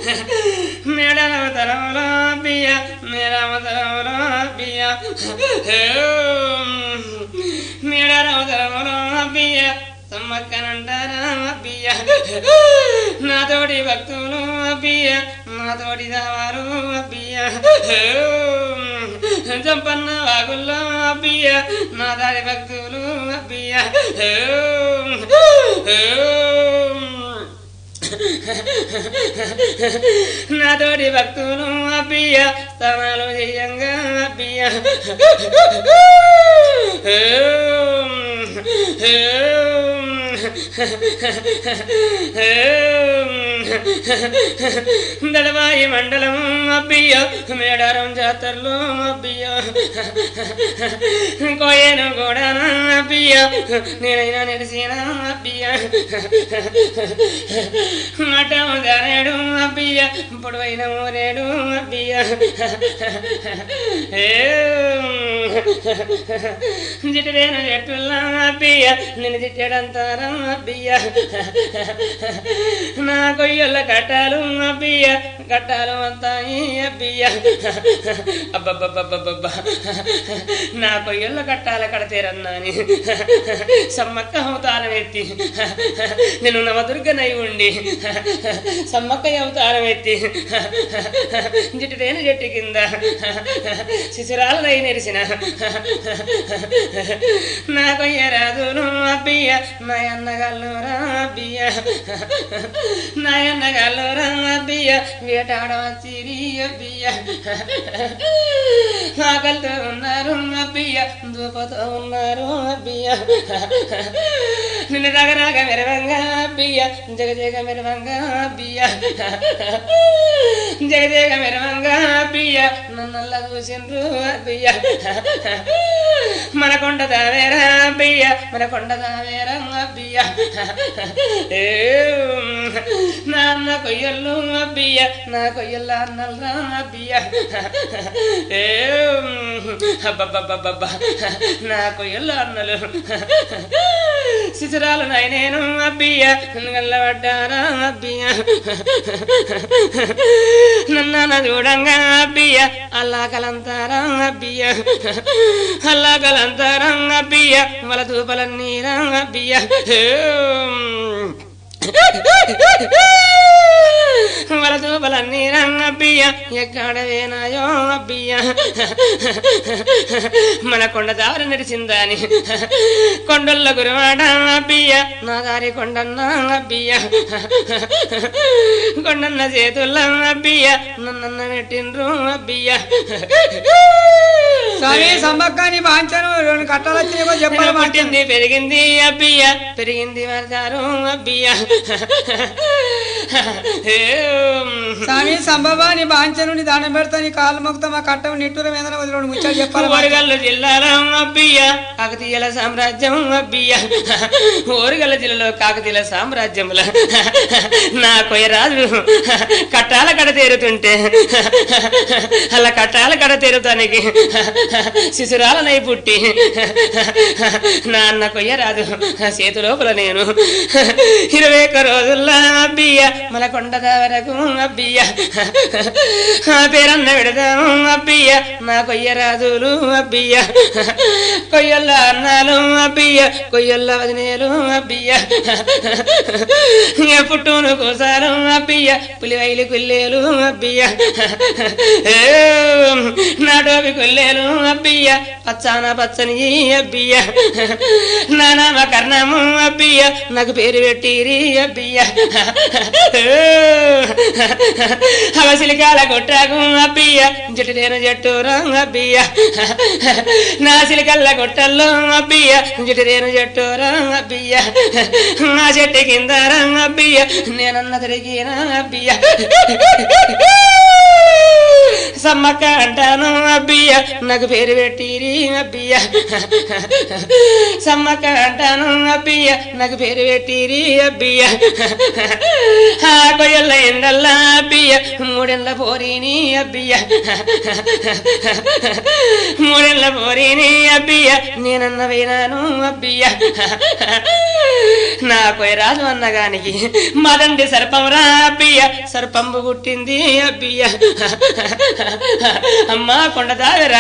మేడలవ తరములో బియ్య మేడమ తరములో బియ్య మేడలవ తరములో బియ్య సమ్మక్కనంటారా బియ్య నాతోటి భక్తులు బియ్య నాతోటి దావారు బియ్య చంపన్న వాగుల్లో బియ్య నా దారి భక్తులు బియ్య నాతోటి భక్తులు అబ్బియ స్థానాలు చేయంగా అబ్బియ దళవాయి మండలం అబ్బియ మేడారం జాతరలో అబ్బియ కోయను కూడా అబ్బియ నేనైనా నెడిసిన అబ్బియ మఠం దారేడు అబ్బియ పొడవైన ఊరేడు అబ్బియ జిటరేను చెట్టుల్లా అబ్బియ నిన్ను తిట్టడంతారా అబ్బియ నా కొయ్యల కట్టాలు అబ్బియ కట్టాలు అంతాయి అబ్బియ అబ్బబ్బబ్బబ్బబ్బ నా కొయ్యల కట్టాల కడతేరన్నాని సమ్మక్క అవతారం ఎత్తి నేను నవదుర్గనై ఉండి సమ్మక్క అవతారం ఎత్తి జిట్టుదేని చెట్టు కింద శిశురాలనై నెరిసిన నా కొయ్య రాజును అబ్బియ నా అన్నగల్లురా అబ్బియ నా అన్నగల్లురా అబ్బియ వేటాడవచ్చిరి అబ్బియ ఆకలితో ఉన్నారు అబ్బియ దూపతో ఉన్నారు అబ్బియ నిన్ను రగరాగ మెరవంగా అబ్బియ జగ జగ మెరవంగా అబ్బియ జగ జగ మెరవంగా అబ్బియ నన్నల్ల చూసిండ్రు అబ్బియ మన కొండ దావేరా అబ్బియ మన కొండ దావేరా అబ్బియ నా అన్న కొయ్యలు అబ్బియ నా కొయ్యల అన్నల్రా అబ్బియ అబ్బబ్బబ్బబ్బ నా కొయ్యల అన్నలు శిశురాలు నాయనేను అబ్బియ గల్లబడ్డారా అబ్బియ నన్న చూడంగా అబ్బియ అల్లా కలంతారా అబ్బియ అల్లా కలంతారా అబ్బియ వల తూపలన్నీరా అబ్బియ వల తూపలన్నీ రంగబ్బియ ఎక్కడ వేనాయో అబ్బియ మన కొండ దారి నడిచిందని కొండల్ల గురువాడ అబ్బియ నా దారి కొండన్న అబ్బియ కొండన్న చేతుల్ల అబ్బియ నన్నన్న పెట్టిండ్రు అబ్బియ స్వామి సమ్మక్కని బాంచను రెండు కట్టాలు వచ్చినాయో చెప్పాలి మాట పుట్టింది పెరిగింది అబ్బియ పెరిగింది వరదారు అబ్బియ స్వామి సంభవాని బాంచనుని దానం పెడతా నీ కాలు మొక్తా మా కట్టం నిట్టూరం ఏదైనా రెండు ముచ్చాలు చెప్పాలి మాట. ఓరుగల్ల జిల్లాలో అబ్బియ కాకతీయుల సామ్రాజ్యం అబ్బియ ఓరుగల్ల జిల్లాలో కాకతీయుల సామ్రాజ్యముల నా కొయ్యరాజు కట్టాల కడ తీరుతుంటే అలా కట్టాల కడ తీరుతానికి శిశురాలనై పుట్టి నా అన్న కొయ్యరాజు చేతి లోపల నేను ఇరవై ఒక్క రోజుల్లో అబ్బియ మన కొండ వరకు అబ్బియ ఆ పేరన్న విడదాము అబ్బియ నా కొయ్య రాజులు అబ్బియ కొయ్యల్ల అన్నాలు అబ్బియ కొయ్యల్ల వదినేలు అబ్బియ ఇక పుట్టును కోసారు అబ్బియ పులివైలు కుల్లేలు అబ్బియ నాటోవి కుల్లేలు అబ్బియ పచ్చాన పచ్చని అబ్బియ నా నామ కర్ణము అబ్బియ నాకు పేరు పెట్టిరి అబ్బియ అవసిలికాల కొట్టాకు అబ్బియ జట్టు నేను జట్టు రంగ అబ్బియ నా సిలికల్ల కొట్టల్లో అబ్బియ జట్టు నేను జట్టు రంగ అబ్బియ నా చెట్టు కింద రంగ అబ్బియ నేనన్న తిరిగిన అబ్బియ సమ్మక్క అంటాను అబ్బియ నాకు పేరు పెట్టిరి అబ్బియ సమ్మక్క అంటాను అబ్బియ నాకు పేరు పెట్టిరి అబ్బియ ఆ కొయ్యల్ల ఎండల్లా అబ్బియ మూడెళ్ళ పోరిని అబ్బియ మూడెళ్ళ పోరిని అబ్బియ నేనన్న పోయినాను అబ్బియ నా కొయ్య రాజు అన్నగానికి మదండి సర్పం రా అబ్బియ సర్పంబు పుట్టింది అబ్బియ అమ్మా కొండ దాగరా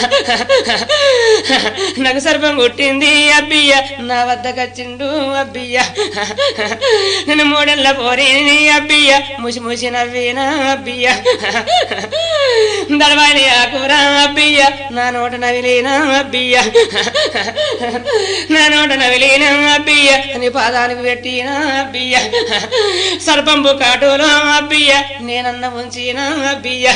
నాకు సర్పం పుట్టింది అబ్బియ నా వద్దకొచ్చిండు అబ్బియ నేను మూడెళ్ళ పోరేని అబ్బియ ముసి ముసి నవ్వినా అబ్బియ దడవాణి ఆకురా అబ్బియ నా నోట నవిలేనా అబ్బియ నా నోట నవిలేనా అబ్బియ నీ పాదానికి పెట్టినా అబ్బియ సర్పంపు కాటులో అబ్బియ నేనన్న ఉంచిన అబ్బియ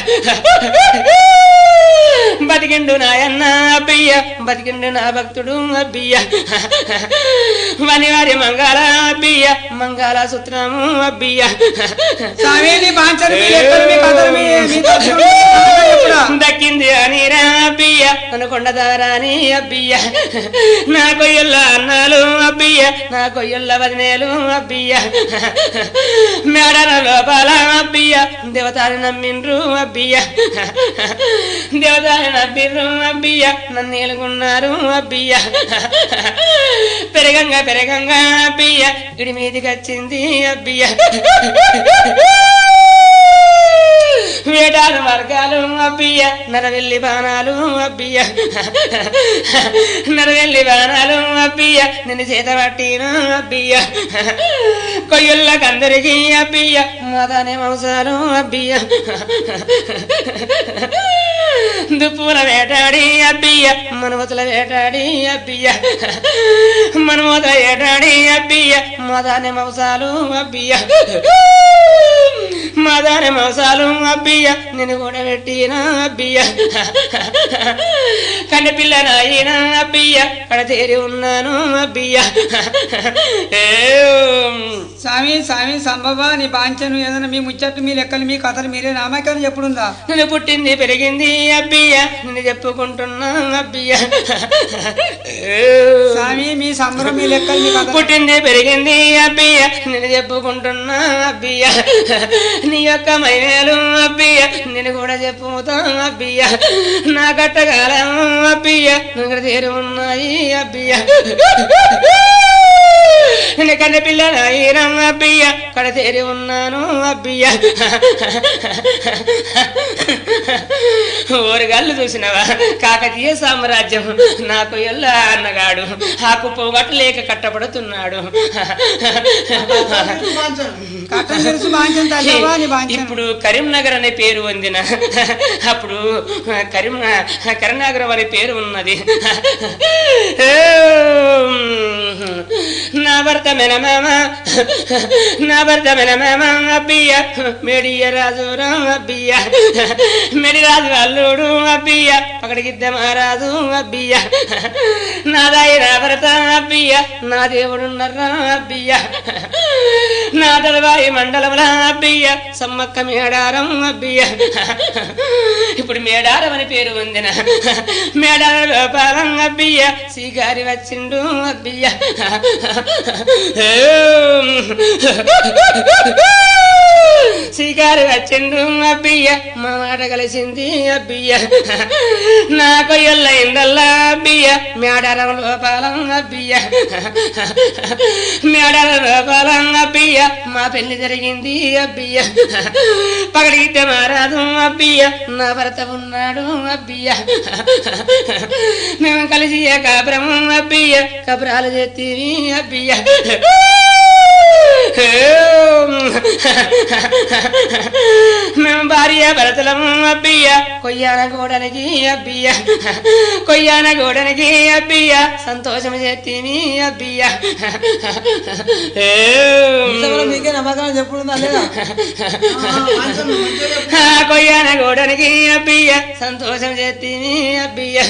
బతికిండు నాయన్న అబ్బియ బతికిండు నా భక్తుడు అబ్బియ వనివారి మంగళ అబ్బియ మంగళ సూత్రము అబ్బియ స్వామి నీ బాంచను మీ లెక్కలు మీ కథలు మీ మీ దర్శనం ఎప్పుడా? దక్కింది అని అబ్బియ అనుకొండ దారాని అబ్బియ నా కొయ్యల్ల అన్నాలు అబ్బియ నా కొయ్యల్ల వదినేలు అబ్బియ మేడల లోపల అబ్బియ దేవతాని నమ్మిండ్రు అబ్బియ దేవతాని నమ్మిండ్రు అబ్బియ నన్ను ఏలుకున్నారు అబ్బియ పెరగంగా పెరగంగా అబ్బియ ఇడి మీదికి వచ్చింది అబ్బియ వేటాడు మార్గాలు అబ్బియ నరవెల్లి బాణాలు అబ్బియ నరవెల్లి బాణాలు అబ్బియ నిన్ను చేత పట్టిన అబ్బియ కొయ్యుళ్ళకందరికీ అబ్బియ మాదానే మాంసాలు అబ్బియ దుప్పుల వేటాడి అబ్బియ మనుమతుల వేటాడి అబ్బియ మనుమతుల వేటాడి అబ్బియ మాదానే మాంసాలు అబ్బియ మాదానే మాంసాలు అబ్బియ నేను కూడా పెట్టిన అబ్బియ కన్నపిల్ల నాయన అబ్బియ కడ తేరి ఉన్నాను అబ్బియ ఏం. స్వామి స్వామి సంభవ నీ బాంచను ఏదైనా మీ ముచ్చట్లు మీ లెక్కలు మీ కథలు మీరే నామకరణం చెప్పుడుందా నేను పుట్టింది పెరిగింది అబ్బియ నేను చెప్పుకుంటున్నా అబ్బియ స్వామి మీ సంబరం మీ లెక్కలు మీ కథలు పుట్టింది పెరిగింది అబ్బియ నేను చెప్పుకుంటున్నా అబ్బియ నీ యొక్క మైవేలు అబ్బియ నేను కూడా చెప్పుతా అబ్బియ నా కట్టగాలం అబ్బియ ఇక్కడ తీరు ఉన్నాయి అబ్బియ నేను కన్న పిల్ల నాయనం అబ్బియ కడ తేరి ఉన్నాను అబ్బియ ఓరుగాళ్ళు చూసినవా కాకతీయ సామ్రాజ్యం నాకు ఎల్ల అన్నగాడు ఆ కుప్పగట్టు లేక కట్టబడుతున్నాడు కట్టం తెలుసు బాంచను తల్లవా నీ బాంచను ఇప్పుడు కరీంనగర్ అనే పేరు పొందిన అప్పుడు కరీం కరీంనగర్ అనే పేరు ఉన్నది నా భర్త మెనమామ నా భర్త మెనమామ అబ్బియ మెడియ రాజు రామ అబ్బియ మెడి రాజు అల్లుడు అబ్బియ పకడిగిద్ద మహారాజు అబ్బియ నాదాయి నా భర్త అబ్బియ నా దేవుడున్నర్రా అబ్బియ నా దళవాయి మండలముల అబ్బియ సమ్మక్క మేడారం అబ్బియ ఇప్పుడు మేడారం అని పేరు పొందిన మేడారం లోపాలం అబ్బియ శ్రీగారి వచ్చిండు అబ్బియ శ్రీగారి వచ్చిండు అబ్బియ మా మాట కలిసింది అబ్బియ నా కొయ్యల్ల ఇందల్లా అబ్బియ మేడారం లోపాలం అబ్బియ మేడారం లోపాలం అబ్బియ మా పెళ్లి జరిగింది అబ్బియ పగడిగితే మారాదు అబ్బియ నా భర్త ఉన్నాడు అబ్బియ మేము కలిసి ఏ కాపురము అబ్బియ కబరాలు చేతివి అబ్బియ మేము భార్య భరతలము అబ్బియ కొయ్యాన గోడనికి అబ్బియ కొయ్యాన గోడనికి అబ్బియ సంతోషం చేతిని అబ్బియ ఇంతవరకు మీకే నమ్మకం చెప్పుడుందా లేదా ఆ కొయ్యాన గోడనికి అబ్బియ సంతోషం చేతిని అబ్బియ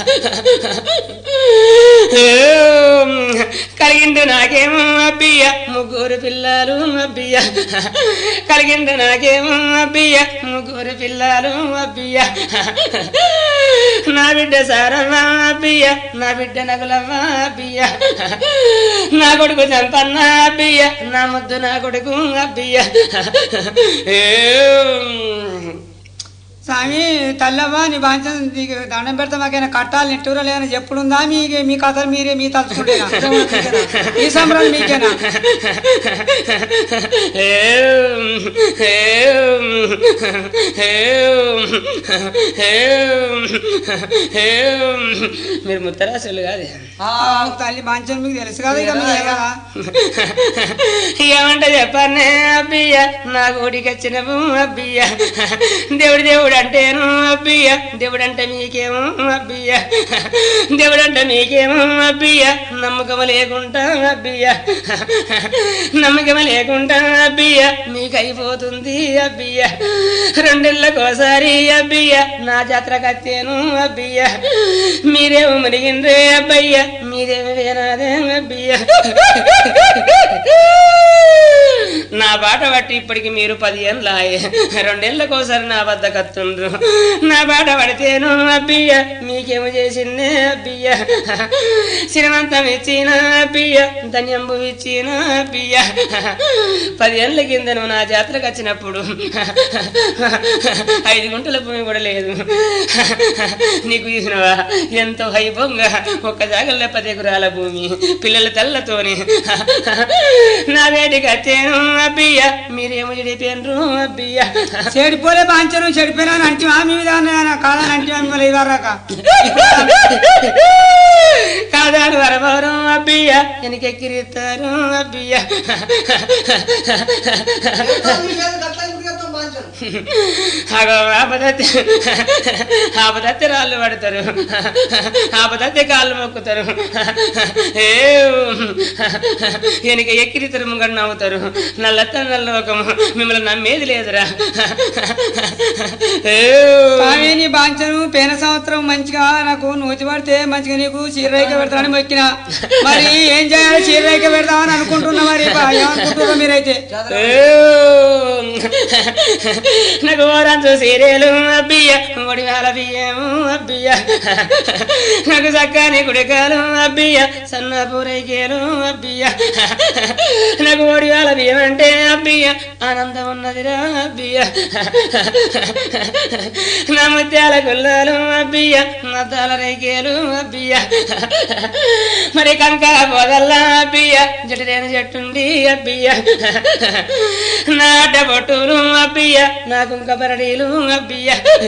కలిగిండు నాకేమో అబ్బియ ముగ్గురు పిల్లలు అబ్బియ కలిగిండు నాకేమో అబ్బియ అబ్బియ ముగ్గురు పిల్లలు అబ్బియ నా బిడ్డ సారవ్వ అబ్బియ నా బిడ్డ నగులవ్వ అబ్బియ నా కొడుకు చంపన్న అబ్బియ నా ముద్దు నా కొడుకు అబ్బియ స్వామి తల్లవ్వ నీ బాంచం నీకు దండం పెడతా మాకైనా కట్టాలి నెట్టూరా లేదని చెప్పుడుందా మీ మీ కథలు మీరే మీ తలుచుకుంటేనా ఈ సంబరాలు మీకేనా మీరు ముత్తరాశులు కాదు ఆ, తల్లి బాంచం మీకు తెలుసు కదా ఇక మీ కదా ఏమంట చెప్పానే అబ్బియ్య నా గుడికి వచ్చినవు అబ్బియ్య దేవుడు దేవుడు అంటేను అబ్బియ్య దేవుడు అంటే మీకేమో అబ్బియ్య దేవుడు అంటే మీకేమో అబ్బియ్య నమ్మకం లేకుండా అబ్బియ్య నమ్మకం లేకుండా అబ్బియ్య మీకు అయిపోతుంది అబ్బియ్య రెండేళ్ళకోసారి అబ్బియ్య నా జాతర కత్తేను అబ్బియ్య మీరేమో మునిగిండ్రే అబ్బయ్య మీరేమో వేనాదే అబ్బియ్య నా బాట పట్టి ఇప్పటికి మీరు పదిహేను లాయే రెండేళ్ళకోసారి నా వద్ద కత్తుండ్రు నా బాట పడితేను అబ్బియ్య మీకేమో చేసిందే అబ్బియ్య శ్రీమంతం ఇచ్చిన అబ్బియ్య ధన్యంబు ఇచ్చిన అబ్బియ్య పదిహేళ్ళ కింద నువ్వు నా జాతరకు వచ్చినప్పుడు ఐదు గుంటల భూమి కూడా లేదు నీకు చూసినవా ఎంతో వైభవంగా ఒక్క జాగల్లో పది ఎకరాల భూమి పిల్లల తల్లతోని నా వేడికి వచ్చాను అబ్బియ్య మీరేమో చెడిపోయినరు అబ్బియ్య చెడిపోలే బాంచను చెడిపోయినా అని అంటే మీ మీద కాదని అంటే మిమ్మల్ని ఇవ్వరాక కాదాడు వరవరం అబ్బియ్య వెనకెక్కిరిస్తారు అబ్బియ్య అగో ఆపదత్తి ఆపదత్తి రాళ్ళు పడతారు ఆపదత్తి కాళ్ళు మొక్కుతారు ఏ వెనక ఎక్కిరితారు ముంగడ నవ్వుతారు నల్లత్త నల్లలోకము మిమ్మల్ని నమ్మేది లేదురా ఏ స్వామి నీ బాంచను పేన సంవత్సరం మంచిగా నాకు నూతి పడితే మంచిగా నీకు చీరరేఖ పెడతానని మొక్కిన మరి ఏం చేయాలి చీరరేఖ పెడదామని అనుకుంటున్నా మరి బా, ఏమనుకుంటున్నారు మీరైతే నాకు ఓరంచు సీరియలు అబ్బియ్య ఒడి వేల బియ్యము అబ్బియ్య నాకు చక్కని కుడికాలు అబ్బియ్య సన్న పూరైకేలు అబ్బియ్య నాకు ఒడి వేల బియ్యం అంటే అబ్బియ్య ఆనందం ఉన్నదిరా అబ్బియ్య నా ముత్యాల గుల్లాలు అబ్బియ్య నద్దాల రేకేలు అబ్బియ్య మరి కంకర పోదల్లా అబ్బియ్య జటిరేని చెట్టుండి అబ్బియ్య నా అడ్డ బొట్టులు అబ్బియ్య నా కుంక బరడీలు అబ్బియ్య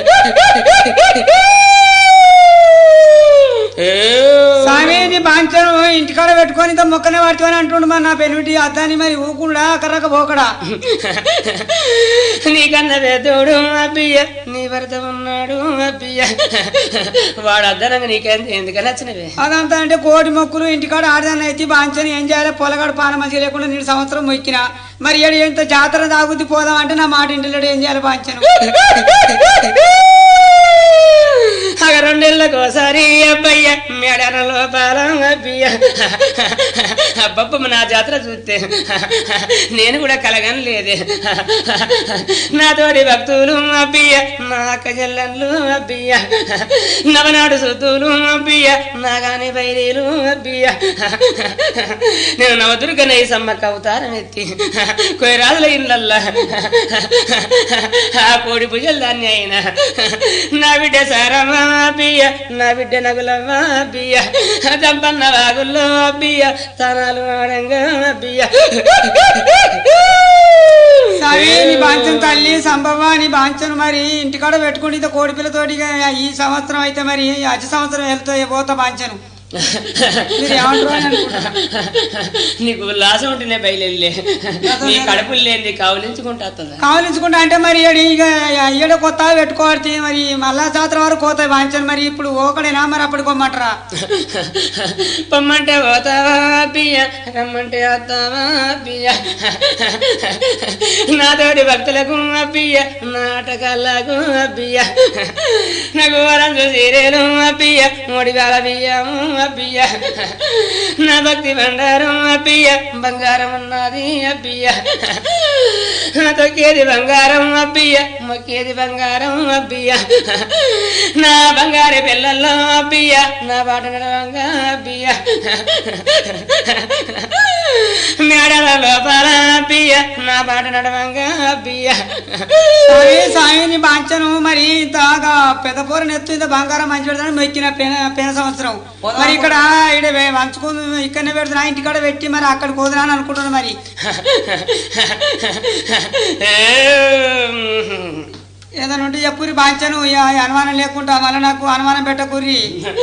స్వామి నీ బాంచను ఇంటికాడ పెట్టుకొని ఇంత మొక్కనే పట్టుకొని అంటుండు మరి నా పెనిమిటి అద్దాని మరి ఊకుండా కర్రక పోకడా నీకన్న పెద్దోడు అబ్బియ్య నీ భర్త ఉన్నాడు అబ్బియ్య వాడు అద్దనంగా నీకేం ఎందుకని వచ్చినవే అదంతా అంటే కోటి మొక్కులు ఇంటికాడ ఆడదాన్ని అయితే బాంచని ఏం చేయాలి పొలగాడు పాన మంచిగా లేకుండా నేను సంవత్సరం మొక్కిన మరి ఏడు ఎంత జాతర తాగుద్ది పోదాం అంటే నా మాట ఇంటిలో ఏం చేయాలి బాంచను అగ రెండేళ్ళకి ఒకసారి అబ్బయ్య మేడన లోపాల అబ్బయ్య అబ్బబ్బ నా జాతర చూస్తే నేను కూడా కలగని లేదే నాతోటి భక్తులు అబ్బయ్య నా అక్క చెల్లెళ్ళు అబ్బయ్య నవనాడు సుతులు అబ్బయ్య నాగాని బైరీలు అబ్బయ్య నేను నవదుర్గనై సమ్మక్క అవతారం ఎత్తి కొయ్యరాజుల ఇళ్ళల్లా ఆ కోడి భుజలు దాన్ని అయినా నా బిడ్డ సారమ్మా బియ్య నా బిడ్డ నగులమ్మా బియ్య చంపన్న వాగుల్లో బియ్య తనాలు ఆడంగా బియ్య సరే నీ బాంచను తల్లి సంభవ నీ బాంచను మరి ఇంటికాడ పెట్టుకుంటే ఇంత కోడి పిల్లతోటి ఇక ఈ సంవత్సరం అయితే మరి అతి సంవత్సరం వెళ్తా పోతా బాంచను మీరు ఏమంటారు అని అనుకుంటున్నా. నీకు ఉల్లాసం ఉంటేనే బయలులే నీ కడుపులు లేని కావులించుకుంటా వస్తుందా కావలించుకుంటా అంటే మరి ఈడ ఇక ఈడ కొత్త పెట్టుకోవాలి మరి మళ్ళా జాతర వరకు పోతాయి బాంచను మరి ఇప్పుడు ఓకడేనా మరి అప్పటికి పోమంటారా పొమ్మంటే పోతావా బియ్య రమ్మంటే వస్తావా బియ్య నాతోటి భక్తులకు అబ్బియ్య నాటకాలకు అబ్బియ్య నాకు వరంజు సీరియలు అబ్బియ్య మూడి వేల బియ్యము అబ్బియ్య నా భక్తి బండారం అబ్బియ్య బంగారం ఉన్నది అబ్బియ్య తొక్కేది బంగారం అబ్బియ మొక్కేది బంగారం అబ్బియ నా బంగారు పిల్లల్లో అబ్బియ నా బాట నడవంగా అబ్బియ మేడల లోపల అబ్బియ నా బాట నడవంగా అబ్బియ స్వామి స్వామి నీ బాంచను మరి ఇంతగా పెద్ద పూర నెత్తు ఇంత బంగారం మంచి పెడతాను మొక్కిన పెన పెన సంవత్సరం మరి ఇక్కడ ఇక్కడ వంచుకు ఇక్కడనే పెడుతున్నా ఇంటికాడ పెట్టి మరి అక్కడ కుదరా అని అనుకుంటున్నా మరి ఏదైనా ఉంటే చెప్పురి బాంచను ఇక అనుమానం లేకుండా మళ్ళీ నాకు అనుమానం పెట్టకూరి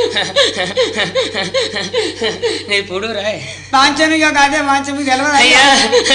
ఇప్పుడు రాయ్ బాంచను ఇక అదే బాంచను మీకు తెలియదు అయ్యా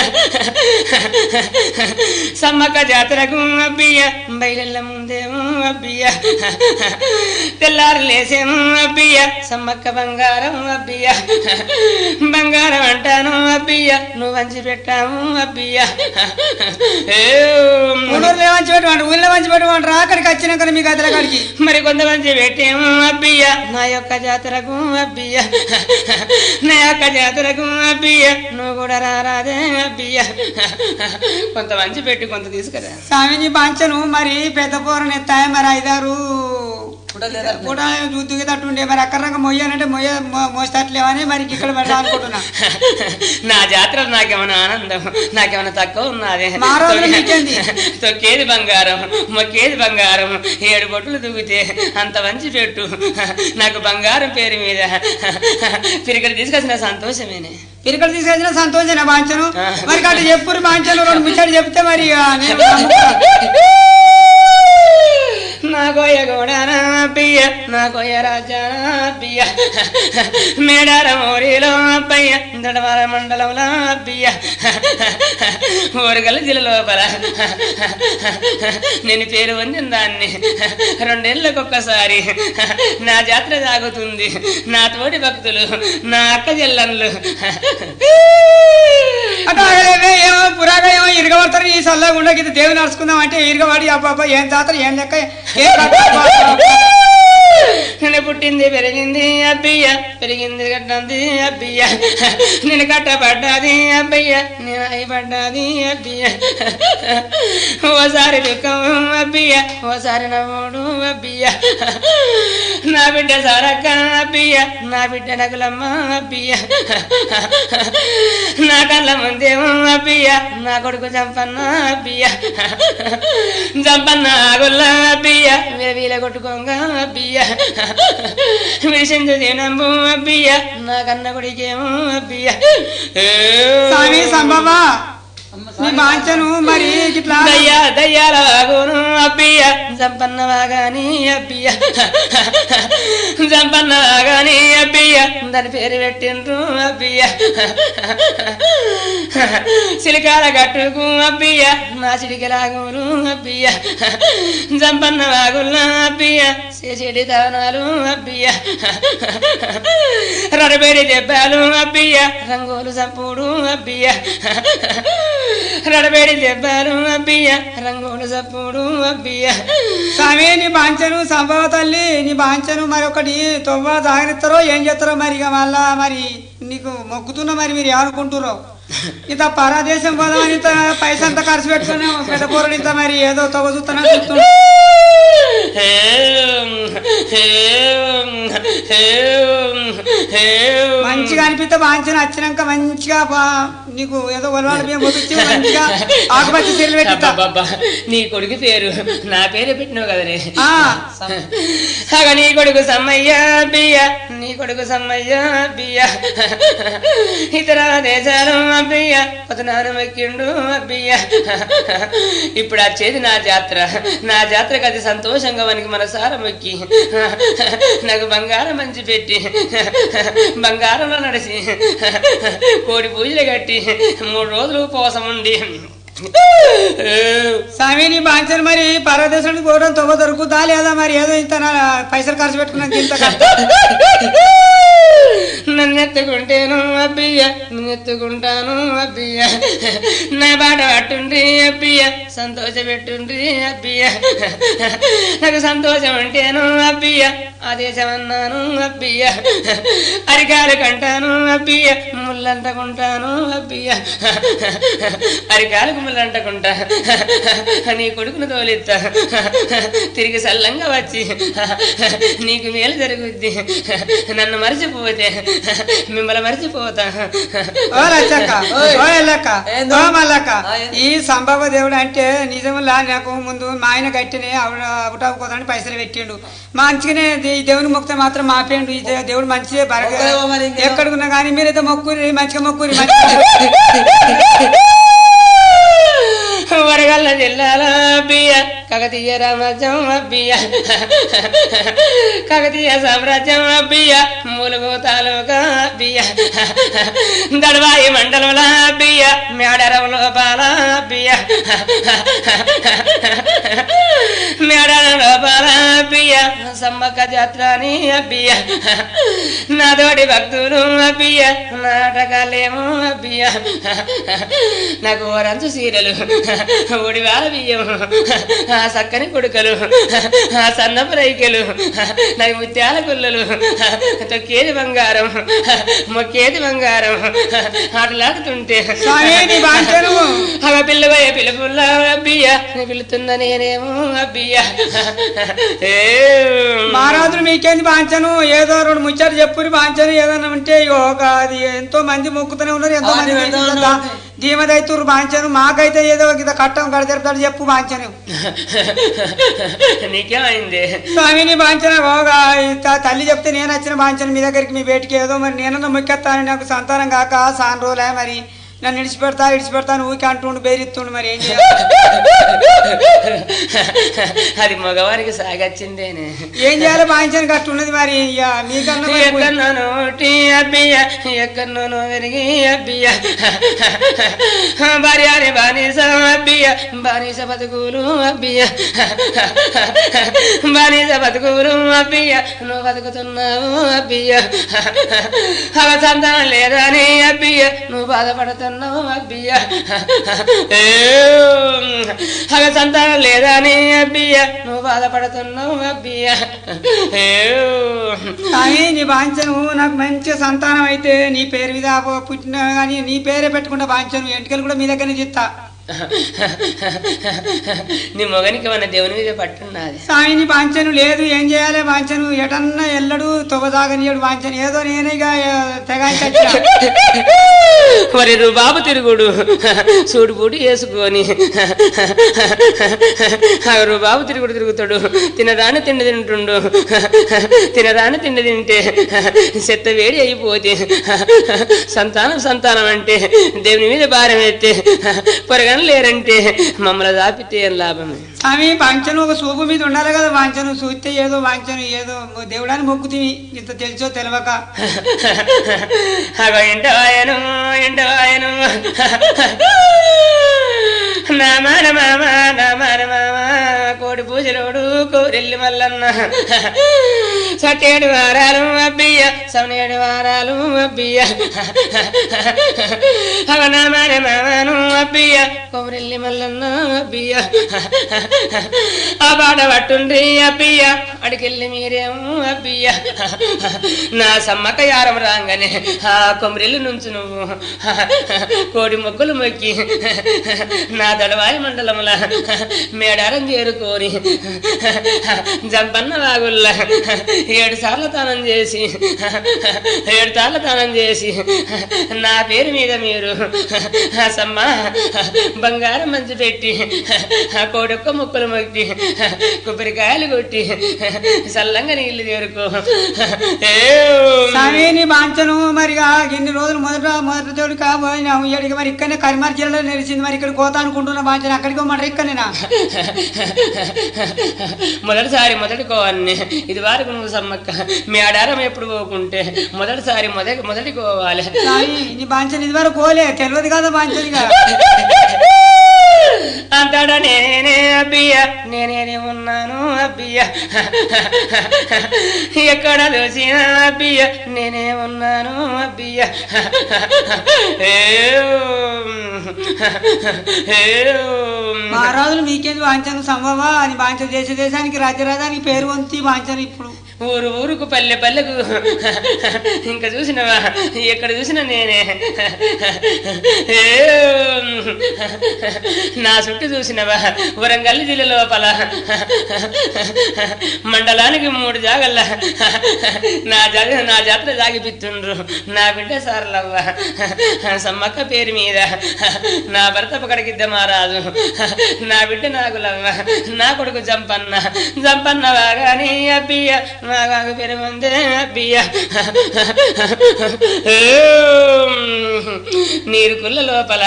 సమ్మక్క జాతరకు అబ్బియ బయలెల్ల ముందేమో అబ్బియ తెల్లారు లేసేమో అబ్బియ సమ్మక్క బంగారం అబ్బియ బంగారం అంటాను అబ్బియ నువ్వు వంచి పెట్టాము అబ్బియ ఏ ఊళ్ళో మంచి పెట్టమంటారు ఊళ్ళో మంచి పెట్టమంటారు అక్కడికి వచ్చినాక మీ గదిల కాడికి మరి కొంతమంది పెట్టేమో అబ్బియ నా యొక్క జాతరకు అబ్బియ నా యొక్క జాతరకు అబ్బియ నువ్వు కూడా రారాదే అబ్బియ కొంత మంచి పెట్టి కొంత తీసుకురా స్వామిని బాంచను మరి పెద్ద పూరని ఎత్తాయి మరి ఐదారు కూడా చూద్దుగా తట్టుండే మరి అక్కడ మొయ్యానంటే మొయ్య మో- మోసేటట్లేవని మరి ఇక్కడ పెడదాం అనుకుంటున్నా నా జాతర నాకేమైనా ఆనందం నాకేమైనా తక్కువ ఉన్నది మా రోజులు మీకేంది? తొక్కేది బంగారం మొక్కేది బంగారం ఏడు బొట్టులు దుగితే అంత మంచి పెట్టు నాకు బంగారం పేరు మీద పిరికలు తీసుకొచ్చిన సంతోషమేనే పిరికలు తీసుకొచ్చిన సంతోషం బాంచను ఆ. మరి అటు చెప్పురు బాంచను రెండు ముచ్చట్లు చెప్తే మరి ఇక నేను నమ్ముతా. నా కొయ్య గోడానా పియ్య నా కొయ్య రాజానా పియ్య మేడార మోరీలో అప్పయ్య దడవార మండలంలో పియ్య ఊరగల జిల్లా లోపల నేను పేరు పొందిన దాన్ని రెండేళ్ళకి ఒక్కసారి నా జాతర సాగుతుంది నా తోటి భక్తులు నా అక్క చెల్లెళ్ళు అటు అగలేవే, ఏమో పురాగా ఏమో ఇరగబడతారు ఈ సల్లగా ఉండకి దేవుని నడుచుకుందాం అంటే ఇరగబడి అబ్బాబా ఏం జాతర ఏం లెక్క ఏం కథ, అబ్బా, అబ్బా. నేను పుట్టింది పెరిగింది అబ్బయ్య పెరిగింది కట్టింది అబ్బయ్య నేను కట్టబడ్డాది అబ్బయ్య నేను అయిపడ్డాది అబ్బయ్య ఓసారి దుఃఖం అబ్బయ్య ఓసారి నవ్వుడు అబ్బయ్య నా బిడ్డ సారక్క అబ్బయ్య నా బిడ్డ నగులమ్మ అబ్బయ్య నా కళ్ళ ముందేమో అబ్బయ్య నా కొడుకు చంపన్న అబ్బయ్య చంపన్న ఆగుల్ల అబ్బయ్య వీల కొట్టుకోంగ అబ్బయ్య విషంజ తినంబు అబ్బయ్య నా కన్న కొడుకేమో అబ్బయ్య స్వామి సంభవ నీ బాంచను మరి ఇట్లా దయ్యా దయ్యాల వాగును అబ్బయ్య సంపన్న వాగాని అబ్బయ్య సంపన్న వాగాని అబ్బయ్య దాని పేరు పెట్టిండ్రు అబ్బయ్య సిలికాల గట్టుకు అబ్బయ్య నా సిడికలాగురు అబ్బయ్య సంపన్న వాగుల్లో అబ్బయ్య చేసేటి దానాలు అబ్బయ్య రడబేడి దెబ్బలు అబ్బయ్య రంగోలు సంపుడు అబ్బయ్య రడబేడి దెబ్బలు అబ్బయ్య రంగోలు సంపుడు అబ్బయ్య స్వామి నీ బాంచను సంభవ తల్లి నీ బాంచను మరి ఒకటి తొవ్వ జాగ్రత్తరో ఏం చేస్తారో మరి ఇక మళ్ళా మరి నీకు మొక్కుతున్నా మరి మీరు ఏమనుకుంటురో ఇంత పరదేశం పోదామని ఇంత పైసా అంతా ఖర్చు పెట్టుకుని పెద్ద కూరలు ఇంత మరి ఏదో తొవ్వ చూస్తున్నా చూస్తున్నా మంచిగా అనిపిస్తే బాంచను వచ్చినాక మంచిగా బా- నీకు ఏదో ఒలవాడు బియ్యం పంపించి మంచిగా ఆకుపచ్చ చీరలు పెట్టిస్తా అబ్బబ్బబ్బా, నీ కొడుకు పేరు నా పేరు పెట్టినావు కదనే ఆ, అగ నీ కొడుకు సమ్మయ్య బియ్య నీ కొడుకు సమ్మయ్య బియ్య ఇతర దేశాలు అబ్బయ్య పతనాను ఎక్కిండు అబ్బయ్య ఇప్పుడు వచ్చేది నా జాతర నా జాతరకు అది సంతోషంగా మనకి మనసార మొక్కి నాకు బంగారం మంచి పెట్టి బంగారంలో నడిచి కోడి పూజలు కట్టి మూడు రోజులు ఉపవాసం ఉండి స్వామి నీ బాంచను మరి పరదేశానికి పోవడం తొవ్వ దొరుకుతా లేదా మరి ఏదో ఇంత నా పైసలు ఖర్చు పెట్టుకున్నాక ఇంత ఖర్చు నన్ను ఎత్తుకుంటేను అబ్బియ్య నిన్ను ఎత్తుకుంటాను అబ్బియ్య నా బాట పట్టుండ్రి అబ్బియ్య సంతోష పెట్టుండ్రి అబ్బియ్య నాకు సంతోషం అంటేను అబ్బియ్య ఆదేశం అన్నాను అబ్బియ్య అరికాలు కంటాను అబ్బియ్య ముళ్ళ ముళ్ళు అంటకుంటాను అబ్బియ్య అరికాలకు ముళ్ళు అంటకుంటా నీ కొడుకును తోలిస్తా తిరిగి సల్లంగా వచ్చి నీకు మేలు జరుగుద్ది నన్ను మర్చిపోతే మిమ్మల్ని మర్చిపోతా ఓ లచ్చక్క ఓ ఎల్లక్క ఏందో? ఓ మల్లక్క ఆ, ఏంది? ఈ సంభవ దేవుడు అంటే నిజములా నాకు ముందు మా ఆయన గట్టినే అవుటావుకోదని పైసలు పెట్టిండు మంచిగానే ఈ దేవుని మొక్కితే మాత్రం మాపేయండు ఈ దే- దేవుడు మంచిదే బరగ మొక్కలేవో మరి ఇంకేం? ఎక్కడున్నా కానీ మీరైతే మొక్కురి మంచిగా మొక్కురి మంచిగా వరగల్ల జిల్లాల బియ్య కగతీయ రామరాజ్యం బియ్య కగతీయ సామ్రాజ్యం బియ్య ములుగు తాలూకా బియ్య దడవాయి మండలంలో బియ్య మేడరంలో పాల బియ్య మేడరంలో పాల బియ్య సమ్మక్క జాత్రాని బియ్య నాతోటి భక్తులు బియ్య నాటకాలేమో బియ్య నాకు ఓరంచు సీరలు ఒడివాల బియ్యం ఆ సక్కని కొడుకలు ఆ సన్నపు రైకెలు నాకు ముత్యాల గుల్లలు తొక్కేది బంగారం మొక్కేది బంగారం ఆటలాడుతుంటే స్వామి నీ బాంచను అవ పిల్లవయ్య పిలుపుల్లా అబ్బియ్య నీ పిలుతున్న నేనేమో అబ్బియ్య ఏ మహారాజులు మీకేంది బాంచను ఏదో రెండు ముచ్చట చెప్పుని బాంచను ఏదన్నా ఉంటే ఇగో ఒక అది ఎంతో మంది మొక్కుతూనే ఉన్నారు ఎంతో ఆ, మంది నేను పెడతా ఉన్నా. దీమదైతురు బాంచను మాకైతే ఏదో ఒక కట్టం గడజరుపుతాడు చెప్పు బాంచను నీకేమైంది స్వామిని బాంచన బాగా తల్లి చెప్తే నేను వచ్చిన బాంచను మీ దగ్గరికి మీ బేటికి ఏదో మరి నేనన్నా మొక్కెత్తాను నాకు సంతానం కాక సాన్ రోజులే మరి నన్ను ఇడిచిపెడతా ఇడిచిపెడతాను ఊరికి అంటుండు బేరిస్తుండు మరి ఏం చేయాలి అది మగవారికి సాగచ్చిందేనే ఏం చేయాలి బాంచను కట్టున్నది మరి ఇక మీకన్నా మరి పోయి- ఎక్కడో టీ అబ్బియ ఎక్కడో వెరిగి అబ్బియ భార్యాని బానిస అబ్బియ బానిస బతుకులు అబ్బియ బానిస బతుకులు అబ్బియ నువ్వు బతుకుతున్నావు అబ్బియ అవ సంతానం లేదని అబ్బియ నువ్వు బాధపడుతున్నావు అబ్బియ అవ సంతానం లేదని అబ్బియ నువ్వు బాధపడుతున్నావు అబ్బియ కానీ నీ బాంచను నాకు మంచి సంతానం అయితే నీ పేరు మీద పో- పుట్టిన కానీ నీ పేరే పెట్టుకుంటా బాంచను ఎంటికలు కూడా మీ దగ్గరనే చిత్తా నీ మొగనికి మన దేవుని మీద పట్టున్నది స్వామి నీ బాంచను లేదు ఏం చేయాలి బాంచను ఎటన్నా ఎల్లడు తొగదాగనియడు బాంచను ఏదో నేనే ఇక తెగాయించా మరి బాబు తిరుగుడు సూడు పూటి వేసుకొని ఆ బాబు తిరుగుడు తిరుగుతాడు తినరాని తిండి తింటుండు తినరాని తిండి తింటే చెత్త వేడి అయిపోతే సంతానం సంతానం అంటే దేవుని మీద భారం ఎత్తే పొరగన లేరంటే మమ్మల్ని దాపితే ఏం లాభమే స్వామి బాంచను ఒక సూపు మీద ఉండాలి కదా బాంచను చూస్తే ఏదో బాంచను ఏదో దేవుడాన్ని మొక్కుతీవి ఇంత తెలుసో తెలియక అగో ఇంటవాయను ఇంటవాయను నా మాన మామ నా మాన మామ కోడి పూజలోడు కోరెల్లి మల్లన్న సట్టేడు వారాలు అబ్బియ్య సవనేడు వారాలు అబ్బియ్య అవ నా మాన మామను అబ్బియ్య కోరెల్లి మల్లన్న అబ్బియ్య ఆ పాట పట్టుండ్రి అబ్బియ్య అడికెళ్ళి మీరేమో అబ్బియ్య నా సమ్మక్క యారం రాగానే ఆ కొమరెల్లి నుంచి నువ్వు కోడి మొక్కులు మొక్కి నా దళవాయి మండలముల మేడారం చేరుకొని జంపన్న వాగుల్ల ఏడు సార్లు తానం చేసి ఏడు సార్లు తానం చేసి నా పేరు మీద మీరు సమ్మ బంగారం మంచి పెట్టి కోడొక్క మొక్కలు మొక్కి కొబ్బరికాయలు కొట్టి చల్లంగా నీళ్లు చేరుకో ఏ స్వామి నీ బాంచను మరిగా ఎన్ని రోజులు మొదట మొదటి తోడు కాబోయినాము ఇక్కడికి మరి ఇక్కడనే కరిమార్ జిల్లాలో నిలిచింది మరి ఇక్కడ కోత అనుకుంటున్నా బాంచను అక్కడికి పోమంటారు ఇక్కడనేనా మొదటిసారి మొదటి కోవాన్ని ఇది వరకు నువ్వు సమ్మక్క మీ ఆడారం ఎప్పుడు పోకుంటే మొదటిసారి మొదటి మొదటి కోవాలి స్వామి నీ బాంచను ఇది వరకు కోలే తెలియదు కదా బాంచనిగా అంతటా నేనే అబ్బియ్య నేనేనే ఉన్నాను అబ్బియ్య ఎక్కడ చూసిన అబ్బియ్య నేనే ఉన్నాను అబ్బియ్య మహారాజులు మీకేంది బాంచను సంభవ అని బాంచను దేశ దేశానికి రాజ్యరాజానికి పేరు వంతి బాంచను ఇప్పుడు ఊరు ఊరుకు పల్లె పల్లెకు ఇంకా చూసినవా ఎక్కడ చూసినా నేనే ఏ, నా చుట్టూ చూసినవా వరంగల్ జిల్లా లోపల మండలానికి మూడు జాగల్ల నా జాగ నా జాతర జాగిపిస్తుండ్రు నా బిడ్డ సార్లవ్వ సమ్మక్క పేరు మీద నా భర్త పకడికిద్ద మహారాజు నా బిడ్డ నాగులవ్వ నా కొడుకు జంపన్న జంపన్న వాగాని అబ్బియ నా వాగు పేరు మందే అబ్బియ నీరు కుల్ల లోపల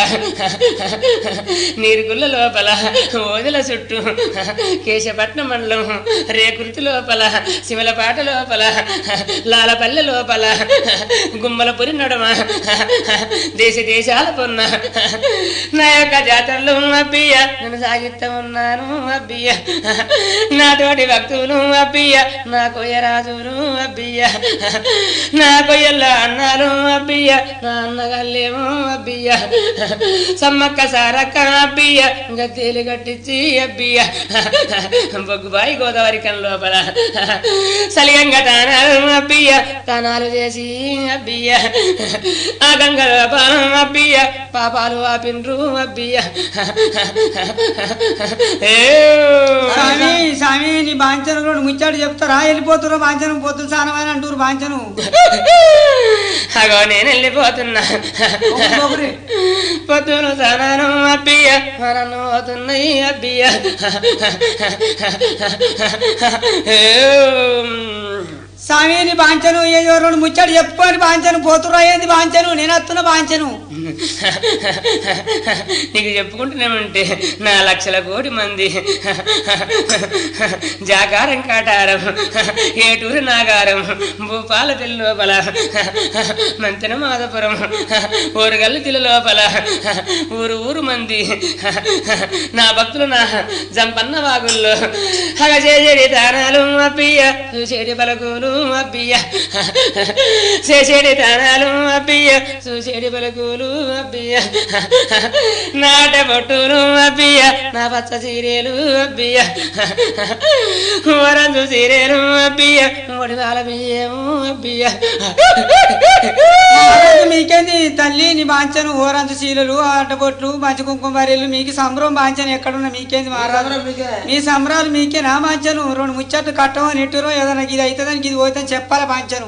నీరు కుల్ల లోపల ఓదల చుట్టూ కేశపట్నం మండలం రేకుర్తి లోపల శిమలపాట లోపల లాలపల్లె లోపల గుమ్మలపురి నడమ దేశ దేశాల పొన్న నా యొక్క జాతరలు అబ్బియ నేను సాగిస్తా ఉన్నాను అబ్బియ నా తోటి భక్తులు అబ్బియ నా కొయ్యరాజులు అబ్బియ నా కొయ్యల్ల అన్నాలు అబ్బియ నా అన్నగల్లేమో అబ్బియ సమ్మక్క సారక్క అబ్బియ గద్దెలు కట్టించి అబ్బియ బొగ్గుబాయి గోదావరి కన్ లోపల సలిగంగ తానాలు అబ్బియ తానాలు చేసి అబ్బియ ఆ గంగ లోపల అబ్బియ పాపాలు ఆపిండ్రు అబ్బియ ఏ స్వామి స్వామి నీ బాంచను రెండు ముచ్చాడు చెప్తారా వెళ్ళిపోతురా బాంచను పోతులు సానమని అంటారు బాంచను అగో నేను వెళ్ళిపోతున్నా ఒకరి. పొద్దున సనాను అబ్బియ మనను పోతున్నాయి అబ్బియ స్వామి నీ బాంచను ఏదో రెండు ముచ్చాడు చెప్పుకొని బాంచను పోతురా ఏంది బాంచను నేను వస్తున్నా బాంచను నీకు చెప్పుకుంటున్నామంటే నా లక్షల కోటి మంది జాగారం కాటారం ఏటూరు నాగారం భూపాల తెల్లి లోపల మంతెన మాధపురం ఊరుగల్లు తిల్లు లోపల ఊరు ఊరు మంది నా భక్తులు నా జంపన్న వాగుల్లో హగ చేసేడి తానాలు అబ్బియ చూసేడి పలకులు అబ్బియ చేసేడి తానాలు అబ్బియ చూసేడి పలకులు అబ్బియ నాట బొట్టులు అబ్బియ నా పచ్చ చీరేలు అబ్బియ వరంజు చీరేలు అబ్బియ ఒడివాల బియ్యము అబ్బియ మహారాజు మీకేంది తల్లి నీ బాంచను ఓరంత శీలలు ఆటబొట్లు మంచి కుంకుమ బరీలు మీకు సంబరం బాంచను ఎక్కడున్నా మీకేంది మహారాజు మీ సంబరాలు మీకే నా బాంచను రెండు ముచ్చట్లు కట్టమో నెట్టురో ఏదైనా ఇది అవుతుందని ఇది పోతుందని చెప్పాలి బాంచను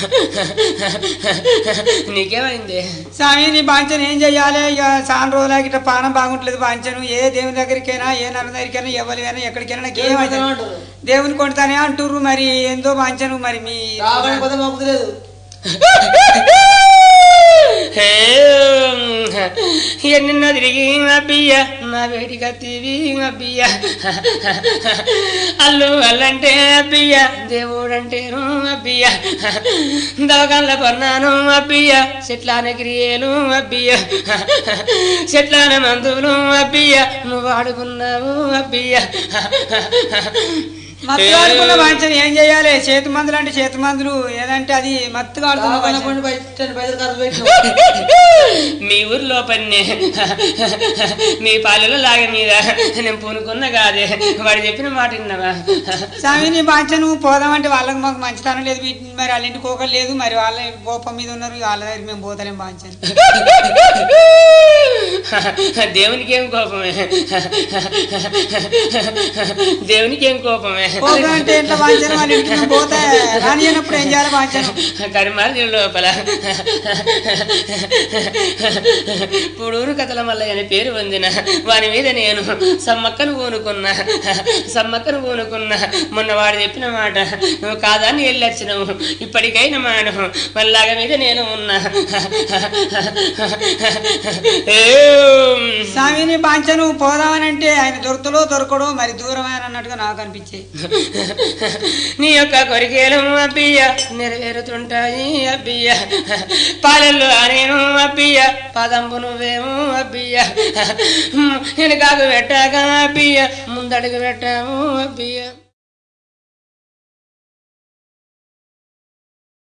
నీకేమైంది స్వామి నీ బాంచను ఏం చెయ్యాలి ఇక చాలా రోజులకి ఇట్లా పానం బాగుంటలేదు బాంచను ఏ దేవుని దగ్గరికైనా ఏ నన్న దగ్గరికైనా ఎవరికైనా ఎక్కడికైనా నాకు ఏమైతే దేవుని కొడతానే అంటుర్రు మరి ఏందో బాంచను మరి మీ ఎన్నెన్నో తిరిగి అబ్బియ్య నా వేడి కత్తివి అబ్బియ్య అల్లు అల్లంటే అబ్బియ్య దేవుడంటేను అబ్బియ్య దవకాన్ల కొన్నాను అబ్బియ్య చెట్లాన క్రియలు అబ్బియ్య చెట్లాన మందులు అబ్బియ్య నువ్వు ఆడుకున్నావు అబ్బియ్య మత్తుగా ఆడుకున్న బాంచను ఏం చెయ్యాలి చేతి మందులు అంటే చేతి మందులు ఏదంటే అది మత్తుగా ఆడుకున్న బాంచను. మీ ఊర్లో పన్నే మీ పాలలో లాగ మీద నేను పూనుకున్న కాదే వాడు చెప్పిన మాట విన్నావా స్వామి నీ బాంచను పోదామంటే వాళ్ళకి మాకు మంచితనం లేదు వీటిని మరి వాళ్ళ ఇంటికి కోకలు లేదు మరి వాళ్ళ కోపం మీద ఉన్నారు వాళ్ళ దగ్గర మేము పోతలేం బాంచను దేవునికి ఏం కోపమే దేవునికి ఏం కోపమే కోపం అంటే ఎట్లా బాంచను వాళ్ళ ఇంటికి మేము పోతే రాని అన్నప్పుడు ఏం చేయాలి బాంచను కరిమారి లోపల పుడూరు కథల మల్లయ్య అని పేరు పొందిన వాని మీద నేను సమ్మక్కను పూనుకున్నా సమ్మక్కను పూనుకున్నా మొన్న వాడు చెప్పిన మాట నువ్వు కాదాన్ని వెళ్ళొచ్చినావు ఇప్పటికైనా మాను మళ్ళాగ మీద నేను ఉన్నా ఏం. స్వామి నీ బాంచను పోదామనంటే ఆయన దొరుకుతలో దొరకడో మరి దూరమైన అన్నట్టుగా నాకు అనిపించే నీ యొక్క కొరికేలు అబ్బియ్య నెరవేరుతుంటాయి అబ్బియ్య పాలెల్లో అనేను అబ్బియ్య పదంబు నువ్వేమో అబ్బియ్య వెనుకాకు పెట్టాక అబ్బియ్య ముందడుగు పెట్టాము అబ్బియ్య